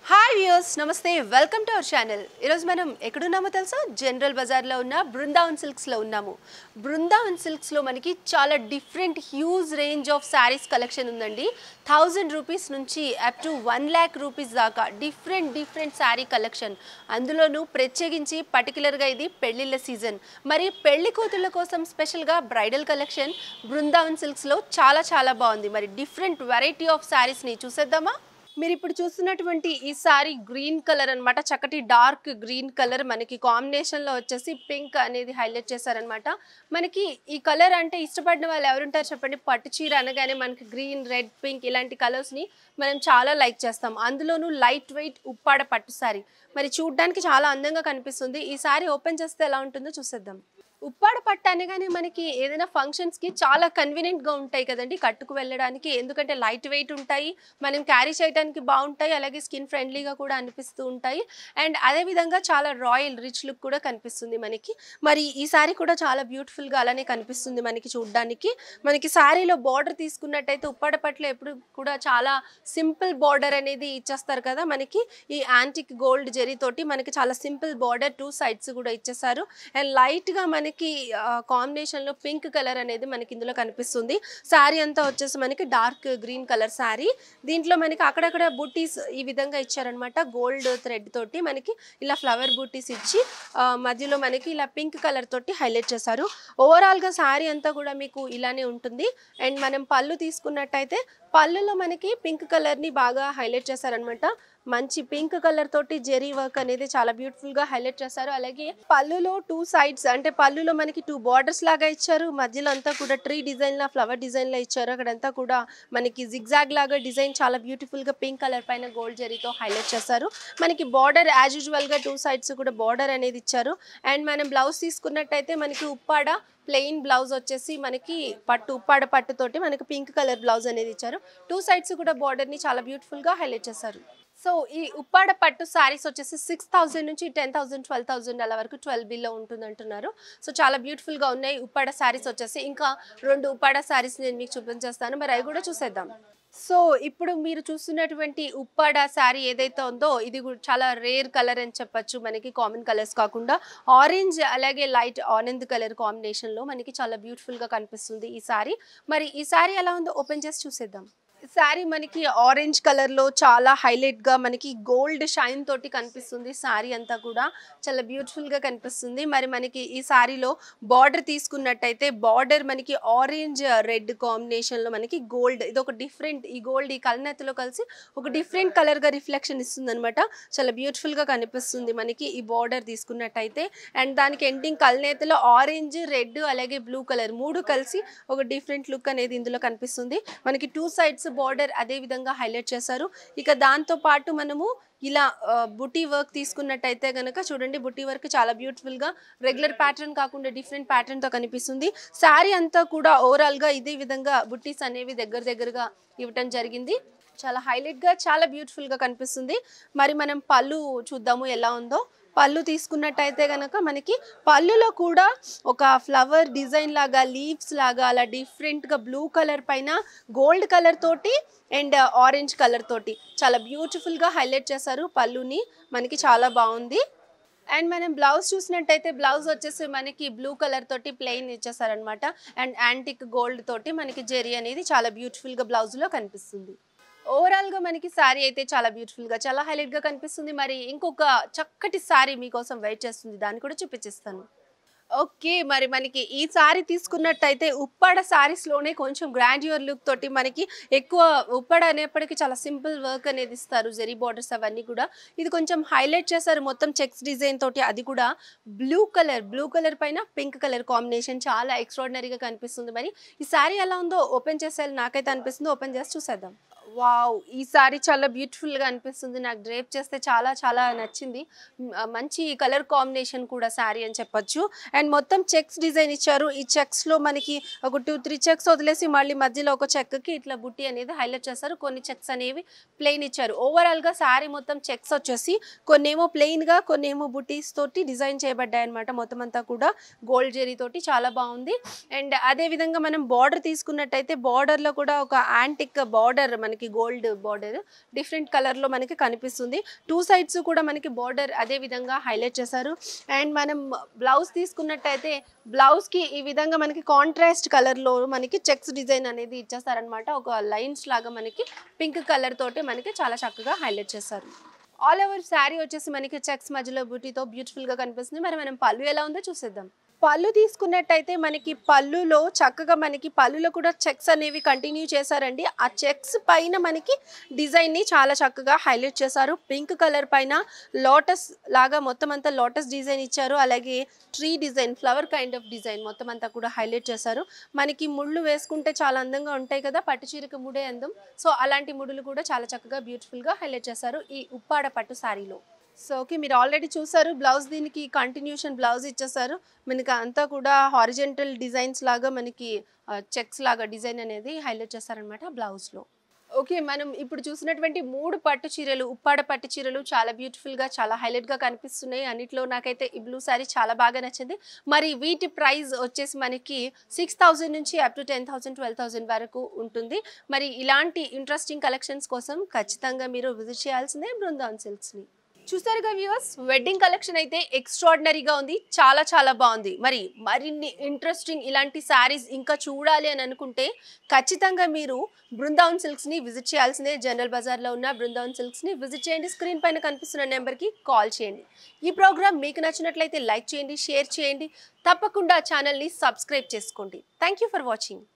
hi viewers నమస్తే welcome to our channel ఈరోజు మనం ఎక్కడున్నామో తెలుసా జనరల్ బజార్లో ఉన్న బృందావన్ సిల్క్స్లో ఉన్నాము బృందావన్ సిల్క్స్లో మనకి చాలా different huge range of saris collection ఉందండి థౌజండ్ రూపీస్ నుంచి up to one lakh rupees దాకా డిఫరెంట్ డిఫరెంట్ శారీ కలెక్షన్ అందులోనూ ప్రత్యేకించి పర్టికులర్గా ఇది పెళ్లిళ్ళ సీజన్ మరి పెళ్లి కూతుళ్ళ కోసం స్పెషల్గా బ్రైడల్ కలెక్షన్ బృందావన్ సిల్క్స్లో చాలా చాలా బాగుంది మరి డిఫరెంట్ వెరైటీ ఆఫ్ శారీస్ని చూసేద్దామా మీరు ఇప్పుడు చూస్తున్నటువంటి ఈ సారీ గ్రీన్ కలర్ అన్నమాట చక్కటి డార్క్ గ్రీన్ కలర్ మనకి కాంబినేషన్ లో వచ్చేసి పింక్ అనేది హైలైట్ చేశారనమాట మనకి ఈ కలర్ అంటే ఇష్టపడిన వాళ్ళు ఎవరుంటారు చెప్పండి పట్టు చీర అనగానే మనకి గ్రీన్ రెడ్ పింక్ ఇలాంటి కలర్స్ ని మనం చాలా లైక్ చేస్తాం అందులోనూ లైట్ వెయిట్ ఉప్పాడ పట్టు సారీ మరి చూడడానికి చాలా అందంగా కనిపిస్తుంది ఈ సారీ ఓపెన్ చేస్తే ఎలా ఉంటుందో చూసేద్దాం ఉప్పాడ పట్టు అనగానే మనకి ఏదైనా ఫంక్షన్స్కి చాలా కన్వీనియంట్గా ఉంటాయి కదండి కట్టుకు వెళ్ళడానికి ఎందుకంటే లైట్ వెయిట్ ఉంటాయి మనం క్యారీ చేయడానికి బాగుంటాయి అలాగే స్కిన్ ఫ్రెండ్లీగా కూడా అనిపిస్తూ ఉంటాయి అండ్ అదేవిధంగా చాలా రాయల్ రిచ్ లుక్ కూడా కనిపిస్తుంది మనకి మరి ఈ సారీ కూడా చాలా బ్యూటిఫుల్గా అలానే కనిపిస్తుంది మనకి చూడడానికి మనకి శారీలో బార్డర్ తీసుకున్నట్టయితే ఉప్పాడ పట్టులో ఎప్పుడు కూడా చాలా సింపుల్ బార్డర్ అనేది ఇచ్చేస్తారు కదా మనకి ఈ యాంటిక్ గోల్డ్ జెరీతోటి మనకి చాలా సింపుల్ బార్డర్ టూ సైడ్స్ కూడా ఇచ్చేసారు అండ్ లైట్గా మనకి కాంబినేషన్లో పింక్ కలర్ అనేది మనకి ఇందులో కనిపిస్తుంది శారీ అంతా వచ్చేసి మనకి డార్క్ గ్రీన్ కలర్ శారీ దీంట్లో మనకి అక్కడక్కడ బూటీస్ ఈ విధంగా ఇచ్చారనమాట గోల్డ్ థ్రెడ్ తోటి మనకి ఇలా ఫ్లవర్ బూటీస్ ఇచ్చి ఆ, మధ్యలో మనకి ఇలా పింక్ కలర్ తోటి హైలైట్ చేశారు ఓవరాల్గా శారీ అంతా కూడా మీకు ఇలానే ఉంటుంది అండ్ మనం పళ్ళు తీసుకున్నట్టయితే పళ్ళులో మనకి పింక్ కలర్ని బాగా హైలైట్ చేశారనమాట మంచి పింక్ కలర్ తోటి జెరీ వర్క్ అనేది చాలా బ్యూటిఫుల్ గా హైలైట్ చేశారు అలాగే పళ్ళులో టూ సైడ్స్ అంటే పళ్ళులో మనకి టూ బార్డర్స్ లాగా ఇచ్చారు మధ్యలో అంతా కూడా ట్రీ డిజైన్ లా ఫ్లవర్ డిజైన్ లా ఇచ్చారు అక్కడంతా కూడా మనకి జిగ్జాగ్ లాగా డిజైన్ చాలా బ్యూటిఫుల్ గా పింక్ కలర్ పైన గోల్డ్ జెరీతో హైలైట్ చేశారు మనకి బార్డర్ యాజ్ యూజువల్ గా టూ సైడ్స్ కూడా బార్డర్ అనేది ఇచ్చారు అండ్ మనం బ్లౌజ్ తీసుకున్నట్టయితే మనకి ఉప్పాడ ప్లెయిన్ బ్లౌజ్ వచ్చేసి మనకి పట్టు ఉప్పాడ పట్టుతోటి మనకి పింక్ కలర్ బ్లౌజ్ అనేది ఇచ్చారు టూ సైడ్స్ కూడా బార్డర్ ని చాలా బ్యూటిఫుల్ గా హైలైట్ చేశారు సో ఈ ఉప్పాడ పట్టు శారీస్ వచ్చేసి సిక్స్ థౌసండ్ నుంచి టెన్ థౌసండ్ ట్వెల్వ్ థౌసండ్ అలా వరకు ట్వెల్వ్ బిల్లో ఉంటుంది అంటున్నారు సో చాలా beautiful గా ఉన్నాయి ఉప్పాడ శారీస్ వచ్చేసి ఇంకా రెండు ఉప్పాడ శారీస్ నేను మీకు చూపించేస్తాను మరి అవి కూడా చూసేద్దాం సో ఇప్పుడు మీరు చూస్తున్నటువంటి ఉప్పాడ శారీ ఏదైతే ఉందో ఇది కూడా చాలా రేర్ కలర్ అని చెప్పొచ్చు మనకి కామన్ కలర్స్ కాకుండా ఆరెంజ్ అలాగే లైట్ ఆనంద్ కలర్ కాంబినేషన్లో మనకి చాలా బ్యూటిఫుల్గా కనిపిస్తుంది ఈ శారీ మరి ఈ శారీ ఎలా ఉందో ఓపెన్ చేసి చూసేద్దాం శారీ మనకి ఆరెంజ్ కలర్ లో చాలా హైలైట్ గా మనకి గోల్డ్ షైన్ తోటి కనిపిస్తుంది శారీ అంతా కూడా చాలా బ్యూటిఫుల్ గా కనిపిస్తుంది మరి మనకి ఈ శారీలో బార్డర్ తీసుకున్నట్టయితే బార్డర్ మనకి ఆరెంజ్ రెడ్ కాంబినేషన్ లో మనకి గోల్డ్ ఇది ఒక డిఫరెంట్ ఈ గోల్డ్ ఈ కలనెత్తలో కలిసి ఒక డిఫరెంట్ కలర్ గా రిఫ్లెక్షన్ ఇస్తుంది అనమాట చాలా బ్యూటిఫుల్ గా కనిపిస్తుంది మనకి ఈ బార్డర్ తీసుకున్నట్టయితే అండ్ దానికి ఎండింగ్ కలనేతలో ఆరెంజ్ రెడ్ అలాగే బ్లూ కలర్ మూడు కలిసి ఒక డిఫరెంట్ లుక్ అనేది ఇందులో కనిపిస్తుంది మనకి టూ సైడ్స్ బార్డర్ అదే విధంగా హైలైట్ చేశారు ఇక దాంతో పాటు మనము ఇలా బుటీ వర్క్ తీసుకున్నట్టయితే కనుక చూడండి బుటీ వర్క్ చాలా బ్యూటిఫుల్ గా రెగ్యులర్ ప్యాటర్న్ కాకుండా డిఫరెంట్ ప్యాటర్న్ తో కనిపిస్తుంది శారీ అంతా కూడా ఓవరాల్ గా ఇదే విధంగా బుట్టీస్ అనేవి దగ్గర దగ్గరగా ఇవ్వటం జరిగింది చాలా హైలైట్ గా చాలా బ్యూటిఫుల్ గా కనిపిస్తుంది మరి మనం పళ్ళు చూద్దాము ఎలా ఉందో పళ్ళు తీసుకున్నట్టయితే కనుక మనకి పళ్ళులో కూడా ఒక ఫ్లవర్ డిజైన్ లాగా లీవ్స్ లాగా అలా డిఫరెంట్గా బ్లూ కలర్ పైన గోల్డ్ కలర్ తోటి అండ్ ఆరెంజ్ కలర్ తోటి చాలా బ్యూటిఫుల్గా హైలైట్ చేశారు పళ్ళుని మనకి చాలా బాగుంది అండ్ మనం బ్లౌజ్ చూసినట్టయితే బ్లౌజ్ వచ్చేసి మనకి బ్లూ కలర్ తోటి ప్లెయిన్ ఇచ్చేసారనమాట అండ్ యాంటిక్ గోల్డ్ తోటి మనకి జెరీ అనేది చాలా బ్యూటిఫుల్గా బ్లౌజ్లో కనిపిస్తుంది ఓవరాల్ గా మనకి శారీ అయితే చాలా బ్యూటిఫుల్ గా చాలా హైలైట్ గా కనిపిస్తుంది మరి ఇంకొక చక్కటి శారీ మీకోసం వెయిట్ చేస్తుంది దాన్ని కూడా చూపించేస్తాను ఓకే మరి మనకి ఈ సారీ తీసుకున్నట్టయితే ఉప్పాడ sarees లోనే కొంచెం గ్రాండ్యూర్ లుక్ తోటి మనకి ఎక్కువ ఉప్పాడ అనేప్పటికీ చాలా సింపుల్ వర్క్ అనేది ఇస్తారు జెరీ బార్డర్స్ అవన్నీ కూడా ఇది కొంచెం హైలైట్ చేశారు మొత్తం చెక్స్ డిజైన్ తోటి అది కూడా బ్లూ కలర్ బ్లూ కలర్ పైన పింక్ కలర్ కాంబినేషన్ చాలా ఎక్స్ట్రాడినరీగా కనిపిస్తుంది మరి ఈ సారీ ఎలా ఉందో ఓపెన్ చేసేయాలి నాకైతే అనిపిస్తుంది ఓపెన్ చేసి చూసేద్దాం వావ్ ఈ సారీ చాలా beautiful గా అనిపిస్తుంది నాకు డ్రేప్ చేస్తే చాలా చాలా నచ్చింది మ్, ఆ, మంచి కలర్ కాంబినేషన్ కూడా శారీ అని చెప్పొచ్చు అండ్ మొత్తం చెక్స్ డిజైన్ ఇచ్చారు ఈ చెక్స్ లో మనకి ఒక టూ త్రీ చెక్స్ వదిలేసి మళ్ళీ మధ్యలో ఒక చెక్కి ఇట్లా బుట్టి అనేది హైలైట్ చేస్తారు కొన్ని చెక్స్ అనేవి ప్లెయిన్ ఇచ్చారు ఓవరాల్ గా శారీ మొత్తం చెక్స్ వచ్చేసి కొన్నేమో ప్లెయిన్ గా కొన్నేమో బుటీస్ తోటి డిజైన్ చేయబడ్డాయి అనమాట మొత్తం అంతా కూడా గోల్డ్ జెరీ తోటి చాలా బాగుంది అండ్ అదే విధంగా మనం బార్డర్ తీసుకున్నట్టయితే బార్డర్ లో కూడా ఒక యాంటిక్ బార్డర్ మనకి మనకి గోల్డ్ బార్డర్ డిఫరెంట్ కలర్లో మనకి కనిపిస్తుంది టూ సైడ్స్ కూడా మనకి బార్డర్ అదే విధంగా హైలైట్ చేశారు అండ్ మనం బ్లౌజ్ తీసుకున్నట్టయితే బ్లౌజ్కి ఈ విధంగా మనకి కాంట్రాస్ట్ కలర్లో మనకి చెక్స్ డిజైన్ అనేది ఇచ్చేస్తారనమాట ఒక లైన్స్ లాగా మనకి పింక్ కలర్ తోటి మనకి చాలా చక్కగా హైలైట్ చేస్తారు ఆల్ ఓవర్ శారీ వచ్చేసి మనకి చెక్స్ మధ్యలో బూటీతో బ్యూటిఫుల్గా కనిపిస్తుంది మరి మనం పళ్ళు ఎలా ఉందో చూసేద్దాం పళ్ళు తీసుకున్నట్టయితే మనకి పళ్ళులో చక్కగా మనకి పళ్ళులో కూడా చెక్స్ అనేవి కంటిన్యూ చేశారండి ఆ చెక్స్ పైన మనకి డిజైన్ని చాలా చక్కగా హైలైట్ చేశారు పింక్ కలర్ పైన లోటస్ లాగా మొత్తం అంతా లోటస్ డిజైన్ ఇచ్చారు అలాగే tree design flower kind of design మొత్తం అంతా కూడా హైలైట్ చేశారు మనకి ముళ్ళు వేసుకుంటే చాలా అందంగా ఉంటాయి కదా పట్టు చీరకు ముడే అందం సో అలాంటి ముడులు కూడా చాలా చక్కగా బ్యూటిఫుల్గా హైలైట్ చేశారు ఈ ఉప్పాడ పట్టు శారీలో సో ఓకే మీరు ఆల్రెడీ చూసారు బ్లౌజ్ దీనికి కంటిన్యూషన్ బ్లౌజ్ ఇచ్చేసారు మనకి అంతా కూడా హారిజెంటల్ డిజైన్స్ లాగా మనకి చెక్స్ లాగా డిజైన్ అనేది హైలైట్ చేస్తారనమాట బ్లౌజ్లో ఓకే మనం ఇప్పుడు చూసినటువంటి మూడు పట్టు చీరలు ఉప్పాడ పట్టు చీరలు చాలా బ్యూటిఫుల్గా చాలా హైలైట్గా కనిపిస్తున్నాయి అన్నిట్లో నాకైతే ఈ బ్లూ శారీ చాలా బాగా నచ్చింది మరి వీటి ప్రైస్ వచ్చేసి మనకి సిక్స్ థౌజండ్ నుంచి up to ten thousand twelve thousand వరకు ఉంటుంది మరి ఇలాంటి ఇంట్రెస్టింగ్ కలెక్షన్స్ కోసం ఖచ్చితంగా మీరు విజిట్ చేయాల్సిందే బృందావన్ సిల్క్స్ని చూసారుగా వ్యూవర్స్ వెడ్డింగ్ కలెక్షన్ అయితే ఎక్స్ట్రాడినరీగా ఉంది చాలా చాలా బాగుంది మరి మరిన్ని ఇంట్రెస్టింగ్ ఇలాంటి శారీస్ ఇంకా చూడాలి అని అనుకుంటే ఖచ్చితంగా మీరు బృందావన్ సిల్క్స్ని విజిట్ చేయాల్సిందే జనరల్ బజార్లో ఉన్న బృందావన్ సిల్క్స్ని విజిట్ చేయండి స్క్రీన్ పైన కనిపిస్తున్న నెంబర్కి కాల్ చేయండి ఈ ప్రోగ్రామ్ మీకు నచ్చినట్లయితే లైక్ చేయండి షేర్ చేయండి తప్పకుండా ఛానల్ని సబ్స్క్రైబ్ చేసుకోండి థ్యాంక్ యూ ఫర్ వాచింగ్